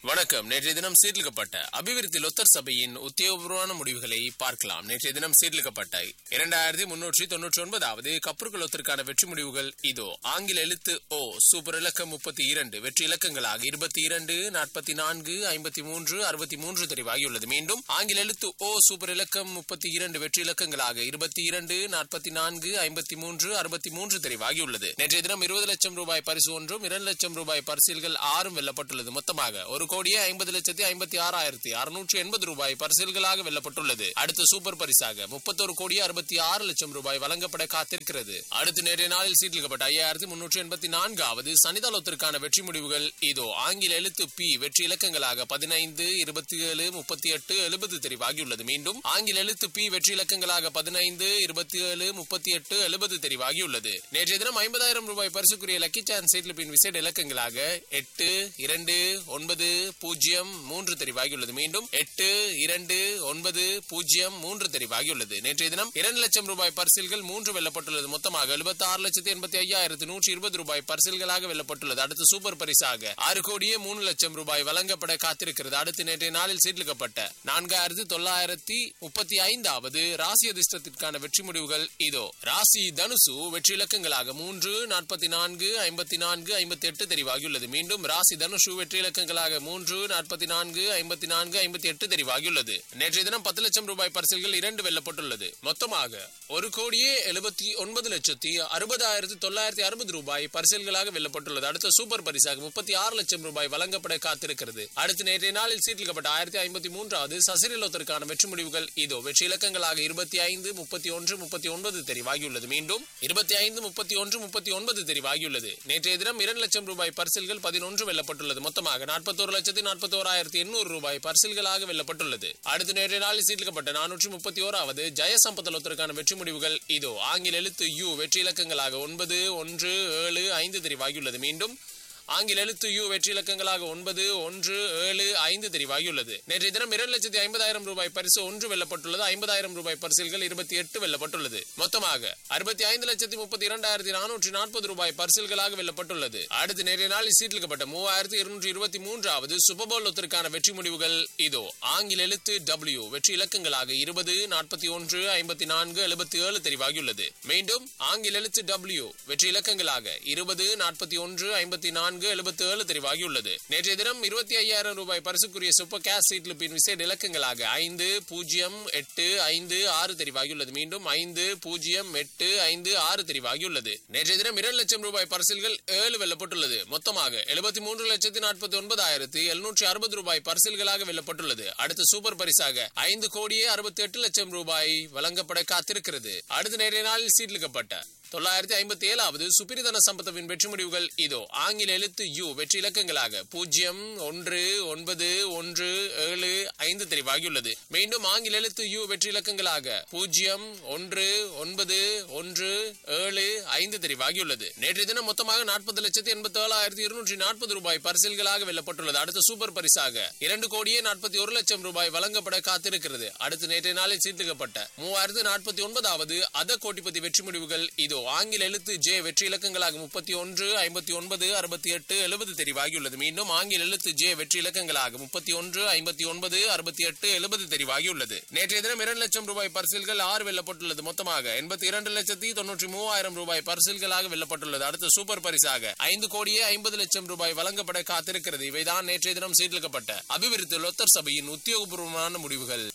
வணக்கம் நேற்றைய தினம் சீர்லிக்கப்பட்ட அபிவிருத்தி லொத்தர் சபையின் உத்தியோகபூர்வமான முடிவுகளை பார்க்கலாம் நேற்றைய தினம் சீர்லிக்கப்பட்ட இரண்டாயிரத்தி முன்னூற்றி தொன்னூற்றி ஒன்பதாவது கப்பர்கள் லொத்தருக்கான வெற்றி முடிவுகள் இதோ ஆங்கில எழுத்து ஓ சூப்பர் இலக்கம் முப்பத்தி இரண்டு வெற்றி இலக்கங்களாக இருபத்தி இரண்டு நாற்பத்தி நான்கு ஐம்பத்தி மூன்று அறுபத்தி மூன்று தெரிவாகியுள்ளது மீண்டும் ஆங்கில எழுத்து ஓ சூப்பர் இலக்கம் முப்பத்தி இரண்டு வெற்றி இலக்கங்களாக இருபத்தி இரண்டு நாற்பத்தி நான்கு ஐம்பத்தி மூன்று அறுபத்தி மூன்று தெரிவாகியுள்ளது நேற்றைய தினம் இருபது லட்சம் ரூபாய் பரிசு ஒன்றும் இரண்டு லட்சம் ரூபாய் பரிசில்கள் ஆறும் வெல்லப்பட்டுள்ளது மொத்தமாக ஒரு கோடியே ஐம்பது லட்சத்தி ஐம்பத்தி ஆறாயிரத்தி அறுநூற்றி எண்பது ரூபாய் பரிசில்களாக வெல்லப்பட்டுள்ளது அடுத்த சூப்பர் பரிசாக முப்பத்தொரு கோடியே அறுபத்தி ஆறு லட்சம் ரூபாய் வழங்கப்பட காத்திருக்கிறது அடுத்த நேற்றைய நாளில் சீட்டிலிக்கப்பட்ட ஐயாயிரத்தி முன்னூற்றி எண்பத்தி நான்காவது சனிதளத்திற்கான வெற்றி முடிவுகள் இதோ ஆங்கில எழுத்து பி வெற்றி இலக்கங்களாக பதினைந்து இருபத்தி ஏழு முப்பத்தி எட்டு எழுபது தெரிவாகியுள்ளது மீண்டும் ஆங்கில எழுத்து பி வெற்றி இலக்கங்களாக பதினைந்து இருபத்தி ஏழு முப்பத்தி எட்டு எழுபது தெரிவாகியுள்ளது நேற்றைய தினம் ஐம்பதாயிரம் ரூபாய் பரிசுக்குரிய லக்கி சான்ஸ் சீட்லிப்பின் விசேட இலக்கங்களாக எட்டு இரண்டு ஒன்பது பூஜ்ஜியம் மூன்று தெரிவாகியுள்ளது மீண்டும் எட்டு இரண்டு ஒன்பது பூஜ்ஜியம் மூன்று தெரிவாகியுள்ளது நேற்றைய தினம் இரண்டு லட்சம் ரூபாய் பரிசில்கள் மூன்று வெல்லப்பட்டுள்ளது மொத்தமாக எழுபத்தி ஆறு லட்சத்தி எண்பத்தி ஐயாயிரத்து நூற்றி இருபது ரூபாய் பரிசில்களாக வெல்லப்பட்டுள்ளது அடுத்து சூப்பர் பரிசாக ஆறு கோடியே மூணு லட்சம் ரூபாய் வழங்கப்பட காத்திருக்கிறது அடுத்து நேற்றைய நாளில் சீட்லிக்கப்பட்ட நான்காயிரத்து தொள்ளாயிரத்தி முப்பத்தி ஐந்தாவது ராசி அதிர்ஷ்டத்திற்கான வெற்றி முடிவுகள் இதோ ராசி தனுசு வெற்றி இலக்கங்களாக மூன்று நாற்பத்தி நான்கு ஐம்பத்தி நான்கு ஐம்பத்தி எட்டு தெரிவாகியுள்ளது மீண்டும் ராசி தனுஷு வெற்றி இலக்கங்களாக மூன்று நாற்பத்தி நான்கு ஐம்பத்தி நான்கு ஐம்பத்தி எட்டு தெரிவாகியுள்ளது நேற்றைய தினம் பத்து லட்சம் ரூபாய் பரிசில்கள் இரண்டு வெல்லப்பட்டுள்ளது மொத்தமாக ஒரு கோடியே எழுபத்தி ஒன்பது லட்சத்தி அறுபதாயிரத்தி தொள்ளாயிரத்தி அறுபது ரூபாய் பரிசில்களாக வெல்லப்பட்டுள்ளது அடுத்த சூப்பர் பரிசாக முப்பத்தி ஆறு லட்சம் ரூபாய் வழங்கப்பட காத்திருக்கிறது அடுத்து நேற்றைய நாளில் சீட்டிலிக்கப்பட்ட ஆயிரத்தி ஐம்பத்தி மூன்றாவது சசிரலோத்திற்கான வெற்றி முடிவுகள் இதோ வெற்றி இலக்கங்களாக இருபத்தி ஐந்து முப்பத்தி ஒன்று முப்பத்தி ஒன்பது தெரிவாகியுள்ளது மீண்டும் இருபத்தி ஐந்து முப்பத்தி ஒன்று முப்பத்தி ஒன்பது தெரிவாகியுள்ளது நேற்றைய தினம் இரண்டு லட்சம் ரூபாய் பரிசில்கள் பதினொன்று வெல்லப்பட்டுள்ளது மொத்தமாக நாற்பத்தோரு லட்சத்தி நாற்பத்தோராயிரத்தி எண்ணூறு ரூபாய் பரிசில்களாக வெல்லப்பட்டுள்ளது அடுத்த நேற்றைய நாளில் சீட்டிலிக்கப்பட்ட நானூற்றி முப்பத்தி ஓராவது ஜெயசம்பத்தலத்திற்கான வெற்றி முடிவுகள் இதோ ஆங்கில எழுத்து யு வெற்றி இலக்கங்களாக ஒன்பது ஒன்று ஏழு ஐந்து தெரிவாகியுள்ளது மீண்டும் ஆங்கில எழுத்து யு வெற்றி இலக்கங்களாக ஒன்பது ஒன்று ஏழு ஐந்து தெரிவாகியுள்ளது நேற்றைய தினம் இரண்டு லட்சத்தி ஐம்பதாயிரம் ரூபாய் பரிசு ஒன்று வெல்லப்பட்டுள்ளது ஐம்பதாயிரம் ரூபாய் பரிசில்கள் இருபத்தி எட்டு வெல்லப்பட்டுள்ளது மொத்தமாக அறுபத்தி ஐந்து லட்சத்தி முப்பத்தி இரண்டாயிரத்தி நானூற்றி நாற்பது ரூபாய் பரிசில்களாக வெல்லப்பட்டுள்ளது அடுத்து நேற்றைய நாளில் சீட்டிலிக்கப்பட்ட மூவாயிரத்தி இருநூற்றி இருபத்தி மூன்றாவது சுபபோல் ஒத்திற்கான வெற்றி முடிவுகள் இதோ ஆங்கில எழுத்து டபிள்யூ வெற்றி இலக்கங்களாக இருபது நாற்பத்தி ஒன்று ஐம்பத்தி நான்கு எழுபத்தி ஏழு தெரிவாகியுள்ளது மீண்டும் ஆங்கில எழுத்து டபிள்யூ வெற்றி இலக்கங்களாக இருபது நாற்பத்தி ஒன்று ஐம்பத்தி நான்கு எழுபத்தி ஏழு தெரிவாகியுள்ளது நேற்றைய தினம் இருபத்தி ஐயாயிரம் ரூபாய் பரிசுக்குரிய சூப்பர் கேஸ் சீட்லிப்பின் விசேட இலக்கங்களாக ஐந்து பூஜ்ஜியம் எட்டு ஐந்து ஆறு தெரிவாகியுள்ளது மீண்டும் ஐந்து பூஜ்ஜியம் எட்டு ஐந்து ஆறு தெரிவாகியுள்ளது நேற்றைய தினம் இரண்டு லட்சம் ரூபாய் பரிசில்கள் ஏழு வெல்லப்பட்டுள்ளது மொத்தமாக எழுபத்தி மூன்று லட்சத்தி நாற்பத்தி ஒன்பதாயிரத்தி எழுநூற்றி அறுபது ரூபாய் பரிசில்களாக வெல்லப்பட்டுள்ளது அடுத்த சூப்பர் பரிசாக ஐந்து கோடியே அறுபத்தி எட்டு லட்சம் ரூபாய் வழங்கப்பட காத்திருக்கிறது அடுத்த நேற்றைய நாளில் சீட்லிக்கப்பட்ட தொள்ளாயிரத்தி ஐம்பத்தி ஏழாவது சுப்பிரிதன சம்பத்தவின் வெற்றி முடிவுகள் இதோ ஆங்கில எழுத்து யு வெற்றி இலக்கங்களாக பூஜ்ஜியம் ஒன்று ஒன்பது ஒன்று ஏழு ஐந்து தெரிவாகியுள்ளது மீண்டும் ஆங்கில எழுத்து யு வெற்றி இலக்கங்களாக பூஜ்ஜியம் ஒன்று ஒன்பது ஒன்று ஏழு ஐந்து தெரிவாகியுள்ளது நேற்றைய தினம் மொத்தமாக நாற்பது லட்சத்தி எண்பத்தி ஏழாயிரத்தி இருநூற்றி நாற்பது ரூபாய் பரிசில்களாக வெல்லப்பட்டுள்ளது அடுத்த சூப்பர் பரிசாக இரண்டு கோடியே நாற்பத்தி ஒரு லட்சம் ரூபாய் வழங்கப்பட காத்திருக்கிறது அடுத்து நேற்றைய நாளில் சீர்திருக்கப்பட்ட மூவாயிரத்து நாற்பத்தி ஒன்பதாவது அத கோட்டிபதி வெற்றி முடிவுகள் இதோ ஆங்கில எழுத்து ஜே வெற்றி இலக்கங்களாக முப்பத்தி ஒன்று ஐம்பத்தி ஒன்பது அறுபத்தி எட்டு எழுபது தெரிவாகியுள்ளது மீண்டும் ஆங்கில எழுத்து ஜே வெற்றி இலக்கங்களாக முப்பத்தி ஒன்று ஐம்பத்தி ஒன்பது அறுபத்தி எட்டு எழுபது தெரிவாகியுள்ளது நேற்றைய தினம் இரண்டு லட்சம் ரூபாய் பரிசில்கள் ஆறு வெல்லப்பட்டுள்ளது மொத்தமாக எண்பத்தி இரண்டு லட்சத்தி தொன்னூற்றி மூவாயிரம் ரூபாய் பரிசில்களாக வெல்லப்பட்டுள்ளது அடுத்த சூப்பர் பரிசாக ஐந்து கோடியே ஐம்பது லட்சம் ரூபாய் வழங்கப்பட காத்திருக்கிறது இவைதான் நேற்றைய தினம் சீர்திருக்கப்பட்ட அபிவிருத்தி லொத்தர் சபையின் உத்தியோகபூர்வமான முடிவுகள்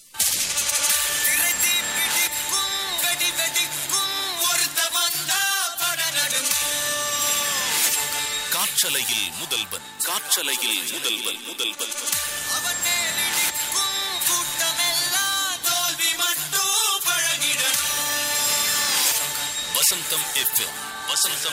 திரைதி பிடிக்கும் வெடி வெடிக்கும் ஒருத்த வந்தா படநடுங்கும் காற்றலையில் முதல்வன் காற்றலையில் முதல்வன் முதல்வன் அவன் மேலிடிக்கும் கூட்டமெல்லாம் தோல்வி மட்டும் பழகிடணும் வசந்தம் எஃப்எம் வசந்தம்